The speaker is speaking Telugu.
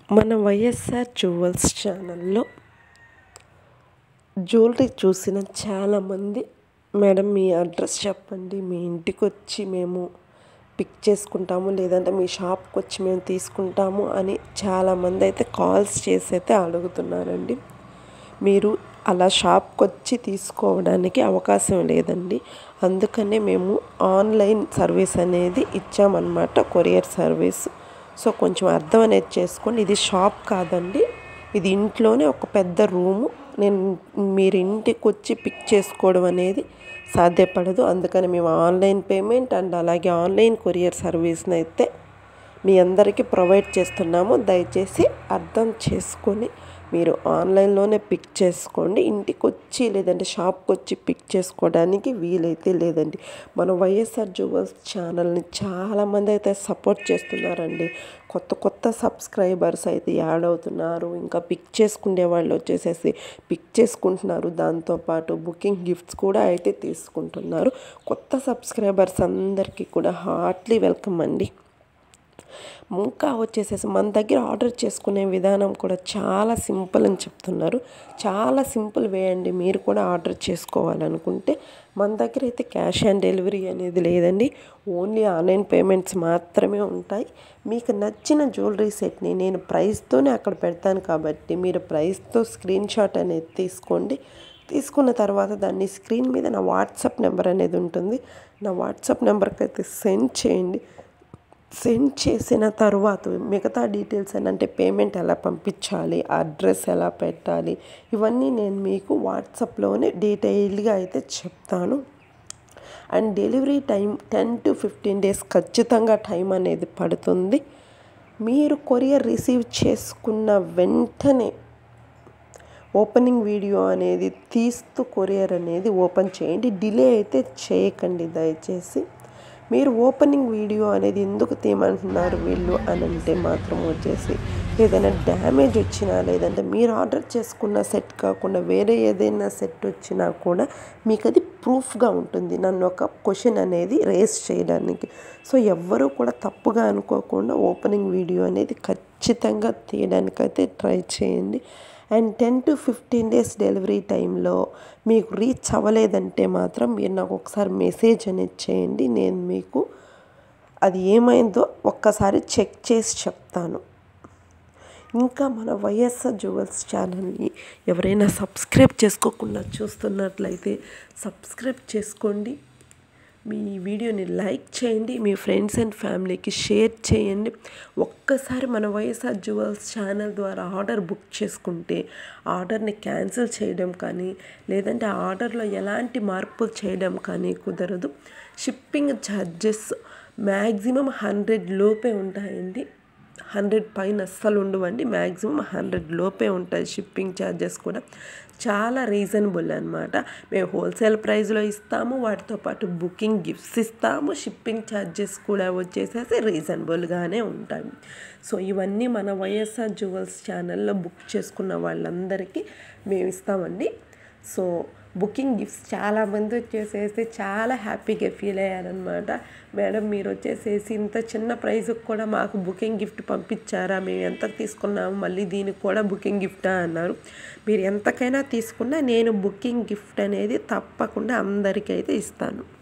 మన వైఎస్ఆర్ జ్యువెల్స్ ఛానల్లో జ్యువెలరీ చూసిన చాలామంది మేడం మీ అడ్రస్ చెప్పండి మీ ఇంటికి వచ్చి మేము పిక్ చేసుకుంటాము లేదంటే మీ షాప్కి వచ్చి మేము తీసుకుంటాము అని చాలామంది అయితే కాల్స్ చేసి అయితే అడుగుతున్నారండి మీరు అలా షాప్కి వచ్చి తీసుకోవడానికి అవకాశం లేదండి అందుకనే మేము ఆన్లైన్ సర్వీస్ అనేది ఇచ్చామన్నమాట కొరియర్ సర్వీస్ సో కొంచెం అర్థం అనేది చేసుకోండి ఇది షాప్ కాదండి ఇది ఇంట్లోనే ఒక పెద్ద రూము నేను మీరు ఇంటికి వచ్చి పిక్ చేసుకోవడం అనేది సాధ్యపడదు అందుకని మేము ఆన్లైన్ పేమెంట్ అండ్ అలాగే ఆన్లైన్ కొరియర్ సర్వీస్ని అయితే మీ అందరికీ ప్రొవైడ్ చేస్తున్నాము దయచేసి అర్థం చేసుకొని మీరు ఆన్లైన్లోనే పిక్ చేసుకోండి ఇంటికి వచ్చి లేదంటే షాప్కి వచ్చి పిక్ చేసుకోవడానికి వీలైతే లేదండి మన వైఎస్ఆర్ జ్యువెల్స్ ఛానల్ని చాలామంది అయితే సపోర్ట్ చేస్తున్నారండి కొత్త కొత్త సబ్స్క్రైబర్స్ అయితే యాడ్ అవుతున్నారు ఇంకా పిక్ చేసుకునే వాళ్ళు వచ్చేసేసి పిక్ చేసుకుంటున్నారు దాంతోపాటు బుకింగ్ గిఫ్ట్స్ కూడా అయితే తీసుకుంటున్నారు కొత్త సబ్స్క్రైబర్స్ అందరికీ కూడా హార్ట్లీ వెల్కమ్ అండి ఇంకా వచ్చేసేసి మన దగ్గర ఆర్డర్ చేసుకునే విధానం కూడా చాలా సింపుల్ అని చెప్తున్నారు చాలా సింపుల్ వే అండి మీరు కూడా ఆర్డర్ చేసుకోవాలనుకుంటే మన దగ్గర అయితే క్యాష్ ఆన్ డెలివరీ అనేది లేదండి ఓన్లీ ఆన్లైన్ పేమెంట్స్ మాత్రమే ఉంటాయి మీకు నచ్చిన జ్యువెలరీ సెట్ని నేను ప్రైస్తోనే అక్కడ పెడతాను కాబట్టి మీరు ప్రైస్తో స్క్రీన్ షాట్ అనేది తీసుకోండి తీసుకున్న తర్వాత దాన్ని స్క్రీన్ మీద నా వాట్సాప్ నెంబర్ అనేది ఉంటుంది నా వాట్సాప్ నెంబర్కి అయితే సెండ్ చేయండి సెండ్ చేసిన తర్వాత మిగతా డీటెయిల్స్ అంటే పేమెంట్ ఎలా పంపించాలి అడ్రస్ ఎలా పెట్టాలి ఇవన్నీ నేను మీకు వాట్సాప్లోనే డీటెయిల్డ్గా అయితే చెప్తాను and delivery time ten to fifteen days ఖచ్చితంగా టైం అనేది పడుతుంది మీరు కొరియర్ రిసీవ్ చేసుకున్న వెంటనే ఓపెనింగ్ వీడియో అనేది తీస్తూ కొరియర్ అనేది ఓపెన్ చేయండి డిలే అయితే చేయకండి దయచేసి మీరు ఓపెనింగ్ వీడియో అనేది ఎందుకు తీయమంటున్నారు వీళ్ళు అని అంటే మాత్రం వచ్చేసి ఏదైనా డ్యామేజ్ వచ్చినా లేదంటే మీరు ఆర్డర్ చేసుకున్న సెట్ కాకుండా వేరే ఏదైనా సెట్ వచ్చినా కూడా మీకు అది ప్రూఫ్గా ఉంటుంది నన్ను ఒక క్వశ్చన్ అనేది రేస్ చేయడానికి సో ఎవ్వరూ కూడా తప్పుగా అనుకోకుండా ఓపెనింగ్ వీడియో అనేది ఖచ్చితంగా తీయడానికైతే ట్రై చేయండి and ten to fifteen days delivery టైంలో మీకు రీచ్ అవ్వలేదంటే మాత్రం మీరు నాకు ఒకసారి మెసేజ్ అనేది చేయండి నేను మీకు అది ఏమైందో ఒక్కసారి చెక్ చేసి చెప్తాను ఇంకా మన వైఎస్ఆర్ జ్యువెల్స్ ఛానల్ని ఎవరైనా సబ్స్క్రైబ్ చేసుకోకుండా చూస్తున్నట్లయితే సబ్స్క్రైబ్ చేసుకోండి మీ వీడియోని లైక్ చేయండి మీ ఫ్రెండ్స్ అండ్ ఫ్యామిలీకి షేర్ చేయండి ఒక్కసారి మన వైఎస్ఆర్ జ్యువెల్స్ ఛానల్ ద్వారా ఆర్డర్ బుక్ చేసుకుంటే ఆర్డర్ని క్యాన్సిల్ చేయడం కానీ లేదంటే ఆర్డర్లో ఎలాంటి మార్పులు చేయడం కానీ కుదరదు షిప్పింగ్ ఛార్జెస్ మ్యాక్సిమం హండ్రెడ్ లోపే ఉంటాయండి హండ్రెడ్ పైన అస్సలు ఉండవండి మ్యాక్సిమం హండ్రెడ్ లోపే ఉంటాయి షిప్పింగ్ ఛార్జెస్ కూడా చాలా రీజనబుల్ అనమాట మేము హోల్సేల్ ప్రైస్లో ఇస్తాము వాటితో పాటు బుకింగ్ గిఫ్ట్స్ ఇస్తాము షిప్పింగ్ ఛార్జెస్ కూడా వచ్చేసేసి రీజనబుల్గానే ఉంటాయి సో ఇవన్నీ మన వైఎస్ఆర్ జ్యువెల్స్ ఛానల్లో బుక్ చేసుకున్న వాళ్ళందరికీ మేము ఇస్తామండి సో బుకింగ్ గిఫ్ట్స్ చాలామంది వచ్చేసేసి చాలా హ్యాపీగా ఫీల్ అయ్యారనమాట మేడం మీరు వచ్చేసేసి ఇంత చిన్న ప్రైస్కి కూడా మాకు బుకింగ్ గిఫ్ట్ పంపించారా మేము ఎంత తీసుకున్నాము మళ్ళీ దీనికి కూడా బుకింగ్ గిఫ్టా అన్నారు మీరు ఎంతకైనా తీసుకున్నా నేను బుకింగ్ గిఫ్ట్ అనేది తప్పకుండా అందరికీ అయితే ఇస్తాను